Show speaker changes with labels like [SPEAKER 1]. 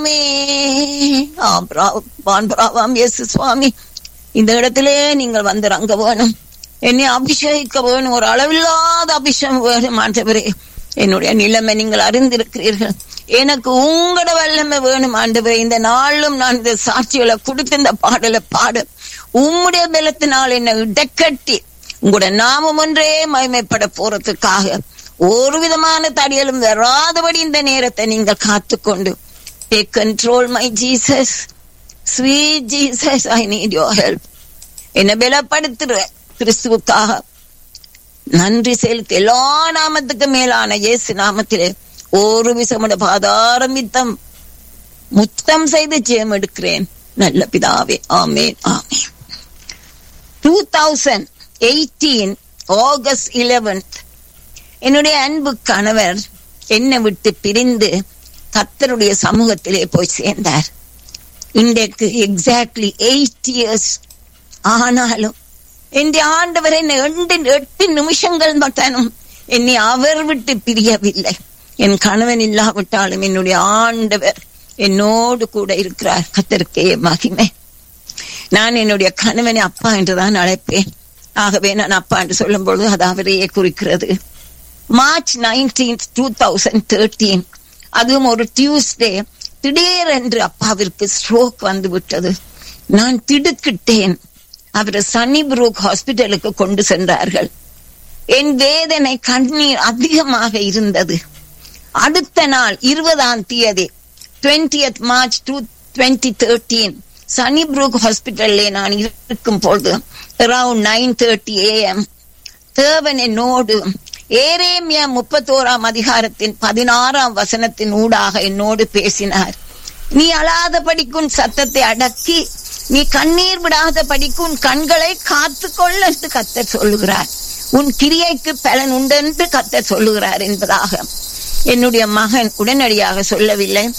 [SPEAKER 1] ஆமே ஆம் பிராவம் வான் பிராவாம் இயேசு சுவாமி இந்த இடத்திலே நீங்கள் வந்து ரங்க வேணும் என்னை அபிஷேகிக்க வேணும் ஒரு அளவில்லாத அபிஷேகம் வேணும் ஆண்டவரே என்னுடைய நிலைமை நீங்கள் அறிந்திருக்கிறீர்கள் எனக்கு உங்களோட வல்லமை வேணும் ஆண்டவரே இந்த நாளும் நான் இந்த சாட்சிகளை கொடுத்து இந்த பாடலை பாட உம்முடைய பலத்தினால் என்னை இடக்கட்டி உங்களோட நாமம் ஒன்றே மகிமைப்பட போறதுக்காக ஒரு விதமான தடியலும் வராதபடி இந்த நேரத்தை நீங்கள் காத்துக்கொண்டு take control my Jesus sweet Jesus I need your help என்னை பலப்படுத்துற கிறிஸ்துவுக்காக நன்றி செலுத்தி எல்லா நாமத்துக்கு மேலான இயேசு நாமத்திலே ஒரு விசமுட பாதாரமித்தம் முத்தம் செய்து ஜெயம் எடுக்கிறேன் நல்ல பிதாவே ஆமேன் ஆமேன் two thousand eighteen August eleventh என்னுடைய அன்பு கணவர் என்னை விட்டு பிரிந்து கத்தருடைய சமூகத்திலே போய் சேர்ந்தார் இன்றைக்கு எக்ஸாக்ட்லி எயிட் இயர்ஸ் ஆனாலும் என் ஆண்டவர் என்னை எட்டு எட்டு நிமிஷங்கள் மட்டும் என்னை அவர் விட்டு பிரியவில்லை என் கணவன் இல்லாவிட்டாலும் என்னுடைய ஆண்டவர் என்னோடு கூட இருக்கிறார் கத்தருக்கே மகிமை நான் என்னுடைய கணவனை அப்பா என்றுதான் அழைப்பேன் ஆகவே நான் அப்பா என்று சொல்லும் பொழுது அது அவரையே குறிக்கிறது March nineteen two thousand thirteen அதுவும் ஒரு டியூஸ்டே திடீரென்று அப்பாவிற்கு ஸ்ட்ரோக் வந்து விட்டது நான் திடுக்கிட்டேன் அவரை சன்னி புரூக் ஹாஸ்பிட்டலுக்கு கொண்டு சென்றார்கள் என் வேதனை கண்ணீர் அதிகமாக இருந்தது அடுத்த நாள் இருபதாம் தேதி twentieth March two twenty thirteen சனி புரூக் ஹாஸ்பிட்டல்லே நான் இருக்கும் பொழுது அரவுண்ட் நைன் தேர்ட்டி ஏஎம் தேவன் என்னோடு ஏரேமியா முப்பத்தோராம் அதிகாரத்தின் பதினாறாம் வசனத்தின் ஊடாக என்னோடு பேசினார் நீ அழாத படிக்கும் சத்தத்தை அடக்கி நீ கண்ணீர் விடாத படிக்கும் உன் கண்களை காத்துக்கொள் என்று கத்தர் சொல்லுகிறார் உன் கிரியைக்கு பலன் உண்டு என்று கத்தர் சொல்லுகிறார் என்பதாக என்னுடைய மகன் உடனடியாக சொல்லவில்லை